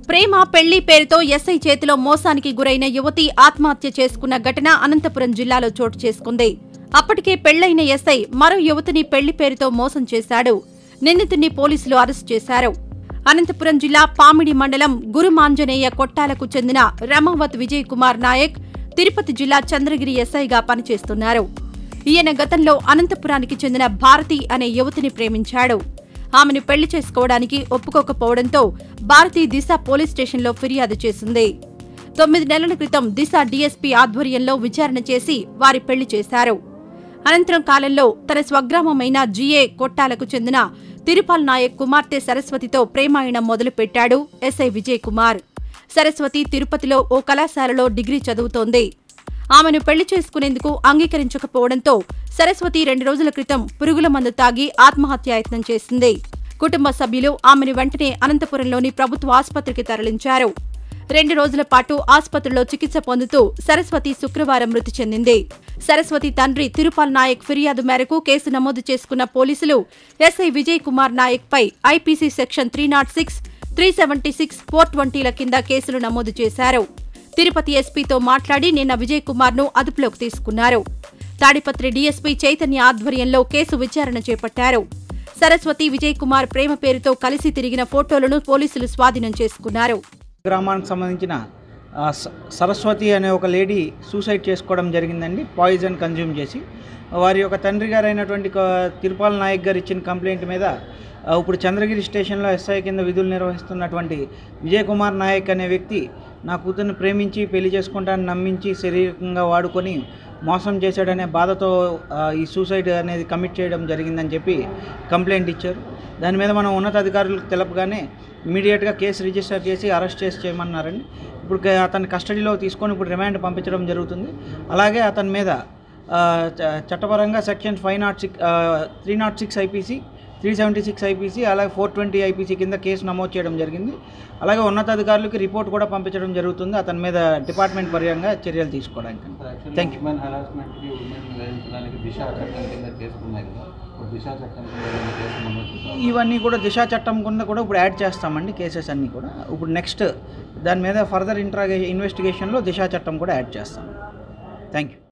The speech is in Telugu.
ప్రేమ పెళ్లి పేరుతో ఎస్ఐ చేతిలో మోసానికి గురైన యువతి ఆత్మహత్య చేసుకున్న ఘటన అనంతపురం జిల్లాలో చోటు చేసుకుంది అప్పటికే పెళ్లైన ఎస్ఐ మరో యువతిని పెళ్లి పేరుతో మోసం చేశాడు నిందితుడిని పోలీసులు అరెస్టు చేశారు అనంతపురం జిల్లా పామిడి మండలం గురుమాంజనేయ కొట్టాలకు చెందిన రమావత్ విజయ్ కుమార్ నాయక్ తిరుపతి జిల్లా చంద్రగిరి ఎస్ఐగా పనిచేస్తున్నారు ఈయన గతంలో అనంతపురానికి చెందిన భారతి అనే యువతిని ప్రేమించాడు ఆమెను పెళ్లి చేసుకోవడానికి ఒప్పుకోకపోవడంతో భారతి దిశ పోలీస్ స్టేషన్లో ఫిర్యాదు చేసింది తొమ్మిది నెలల క్రితం దిశ డీఎస్పీ ఆధ్వర్యంలో విచారణ చేసి వారి పెళ్లి చేశారు అనంతరం కాలంలో తన స్వగ్రామమైన జిఏ కొట్టాలకు చెందిన తిరుపాల్ నాయక్ కుమార్తె సరస్వతితో ప్రేమాయణం మొదలుపెట్టాడు ఎస్ఐ విజయ్ కుమార్ సరస్వతి తిరుపతిలో ఓ కళాశాలలో డిగ్రీ చదువుతోంది ఆమెను పెళ్లి చేసుకునేందుకు అంగీకరించకపోవడంతో సరస్వతి రెండు రోజుల క్రితం పురుగుల మందు తాగి ఆత్మహత్యాయత్నం చేసింది కుటుంబ సభ్యులు ఆమెను వెంటనే అనంతపురంలోని ప్రభుత్వ ఆసుపత్రికి తరలించారు రెండు రోజుల పాటు ఆసుపత్రిలో చికిత్స పొందుతూ సరస్వతి శుక్రవారం మృతి చెందింది సరస్వతి తండ్రి తిరుపాల్ నాయక్ ఫిర్యాదు మేరకు కేసు నమోదు చేసుకున్న పోలీసులు ఎస్ఐ విజయ్ కుమార్ నాయక్ పై IPC section three not six three seventy six four ట్వంటీల కింద కేసులు నమోదు చేశారు తిరుపతి ఎస్పీతో మాట్లాడి నిన్న విజయ్ కుమార్ ను అదుపులోకి తీసుకున్నారు తాడిపత్రి డీఎస్పీ చైతన్య ఆధ్వర్యంలో కేసు విచారణ చేపట్టారు సరస్వతి విజయ్ కుమార్ ప్రేమ పేరుతో కలిసి తిరిగిన ఫోటోలను పోలీసులు స్వాధీనం చేసుకున్నారు గ్రామానికి సంబంధించిన ఆ, స- సరస్వతి అనే ఒక లేడీ సూసైడ్ చేసుకోవడం జరిగిందండి పాయిజన్ కన్జ్యూమ్ చేసి వారి యొక్క తండ్రి గారు అయినటువంటి క- తిరుపాల నాయక్ గారు ఇచ్చిన కంప్లైంట్ మీద ఆ, ఇప్పుడు చంద్రగిరి స్టేషన్లో ఎస్ఐ కింద విధులు నిర్వహిస్తున్నటువంటి విజయ్ కుమార్ నాయక్ అనే వ్యక్తి నా కూతుర్ని ప్రేమించి పెళ్లి చేసుకుంటానని నమ్మించి శారీరకంగా వాడుకొని మోసం చేశాడనే బాధతో ఆ, ఈ సూసైడ్ అనేది కమిట్ చేయడం జరిగిందని చెప్పి కంప్లైంట్ ఇచ్చారు దాని మీద మనం ఉన్నతాధికారులకు తెలపగానే ఇమీడియట్గా కేసు రిజిస్టర్ చేసి అరెస్ట్ చేసి చేయమన్నారండి ఇప్పుడు క- అతని కస్టడీలో తీసుకొని ఇప్పుడు రిమాండ్ పంపించడం జరుగుతుంది అలాగే అతని మీద ఆ, చ- చట్టపరంగా section five not six three not six IPC three seventy six IPC అలాగే ఫోర్ ట్వంటీ ఐపీసీ కింద కేసు నమోదు చేయడం జరిగింది అలాగే ఉన్నతాధికారులకి రిపోర్ట్ కూడా పంపించడం జరుగుతుంది అతని మీద డిపార్ట్మెంట్ పర్యంగా చర్యలు తీసుకోవడానికి థ్యాంక్ యూ ఉమెన్ హరాస్మెంట్కి ఉమెన్ వేధించడానికి దిశ చట్టం కింద చేసుకున్నాయి కదా ఇప్పుడు దిశ చట్టం కింద ఏదైనా కేసు నమోదు చేశారా? ఇవన్నీ కూడా దిశా చట్టం కింద కూడా ఇప్పుడు యాడ్ చేస్తామండి కేసెస్ అన్నీ కూడా ఇప్పుడు నెక్స్ట్ దాని మీద ఫర్దర్ ఇంట్రాగే ఇన్వెస్టిగేషన్లో దిశా చట్టం కూడా యాడ్ చేస్తాం థ్యాంక్ యూ